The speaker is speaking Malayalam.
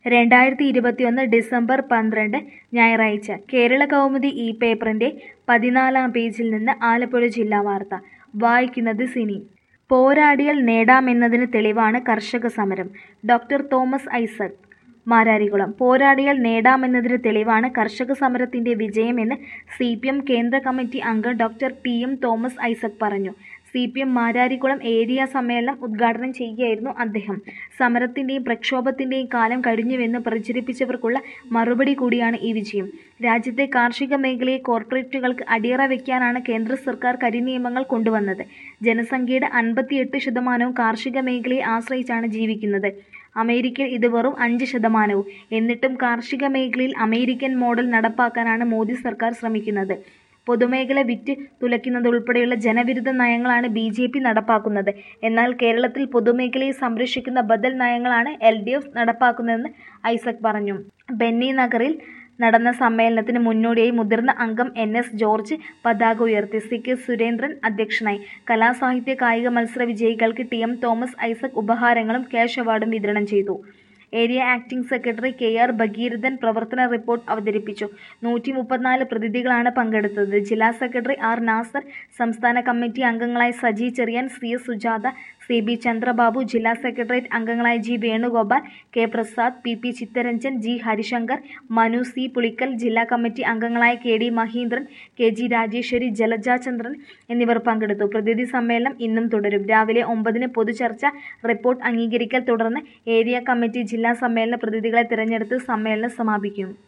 രണ്ടായിരത്തി ഇരുപത്തിയൊന്ന് ഡിസംബർ പന്ത്രണ്ട് ഞായറാഴ്ച കേരള കൗമുദി ഈ പേപ്പറിൻ്റെ പതിനാലാം പേജിൽ നിന്ന് ആലപ്പുഴ ജില്ലാ വാർത്ത വായിക്കുന്നത് സിനി പോരാടിയാൽ നേടാമെന്നതിന് തെളിവാണ് കർഷക സമരം ഡോക്ടർ തോമസ് ഐസക് മാരാരികുളം പോരാടിയാൽ നേടാമെന്നതിന് തെളിവാണ് കർഷക സമരത്തിന്റെ വിജയമെന്ന് സി പി എം കേന്ദ്ര കമ്മിറ്റി അംഗം doctor T M Thomas Isaac പറഞ്ഞു C P M Mararikulam area സമ്മേളനം ഉദ്ഘാടനം ചെയ്യുകയായിരുന്നു അദ്ദേഹം സമരത്തിന്റെയും പ്രക്ഷോഭത്തിന്റെയും കാലം കഴിഞ്ഞുവെന്ന് പ്രചരിപ്പിച്ചവർക്കുള്ള മറുപടി കൂടിയാണ് ഈ വിജയം രാജ്യത്തെ കാർഷിക മേഖലയെ കോർപ്പറേറ്റുകൾക്ക് അടിയറ വയ്ക്കാനാണ് കേന്ദ്ര സർക്കാർ കരിനിയമങ്ങൾ കൊണ്ടുവന്നത് ജനസംഖ്യയുടെ അൻപത്തിയെട്ട് ശതമാനവും കാർഷിക മേഖലയെ ആശ്രയിച്ചാണ് ജീവിക്കുന്നത് അമേരിക്കയിൽ ഇത് വെറും അഞ്ച് ശതമാനവും എന്നിട്ടും കാർഷിക മേഖലയിൽ അമേരിക്കൻ മോഡൽ നടപ്പാക്കാനാണ് മോദി സർക്കാർ ശ്രമിക്കുന്നത് പൊതുമേഖല വിറ്റ് തുലയ്ക്കുന്നതുൾപ്പെടെയുള്ള ജനവിരുദ്ധ നയങ്ങളാണ് ബി ജെ പി നടപ്പാക്കുന്നത് എന്നാൽ കേരളത്തിൽ പൊതുമേഖലയെ സംരക്ഷിക്കുന്ന ബദൽ നയങ്ങളാണ് എൽ ഡി എഫ് നടപ്പാക്കുന്നതെന്ന് ഐസക് പറഞ്ഞു ബെന്നി നഗറിൽ നടന്ന സമ്മേളനത്തിന് മുന്നോടിയായി മുതിർന്ന അംഗം എൻ എസ് ജോർജ് പതാക ഉയർത്തി സി കെ സുരേന്ദ്രൻ അധ്യക്ഷനായി കലാസാഹിത്യ കായിക മത്സര വിജയികൾക്ക് ടി എം തോമസ് ഐസക് ഉപഹാരങ്ങളും ക്യാഷ് അവാർഡും വിതരണം ചെയ്തു area acting secretary K R Bhagirathan പ്രവർത്തന റിപ്പോർട്ട് അവതരിപ്പിച്ചു നൂറ്റി മുപ്പത്തിനാല് പ്രതിനിധികളാണ് പങ്കെടുത്തത് ജില്ലാ സെക്രട്ടറി ആർ നാസർ സംസ്ഥാന കമ്മിറ്റി അംഗങ്ങളായ Saji Cherian C S Sujatha C B Chandrababu ജില്ലാ സെക്രട്ടേറിയറ്റ് അംഗങ്ങളായ G Venugopal K Prasad P P Chittaranjan G Harishankar Manu C Pulikkal ജില്ലാ കമ്മിറ്റി അംഗങ്ങളായ K D Mahindran K G Rajeshwari Jalaja Chandran എന്നിവർ പങ്കെടുത്തു പ്രതിനിധി സമ്മേളനം ഇന്നും തുടരും രാവിലെ ഒമ്പതിന് പൊതുചർച്ച റിപ്പോർട്ട് അംഗീകരിക്കൽ തുടർന്ന് ഏരിയ കമ്മിറ്റി ജില്ലാ സമ്മേളന പ്രതിനിധികളെ തിരഞ്ഞെടുത്ത് സമ്മേളനം സമാപിക്കും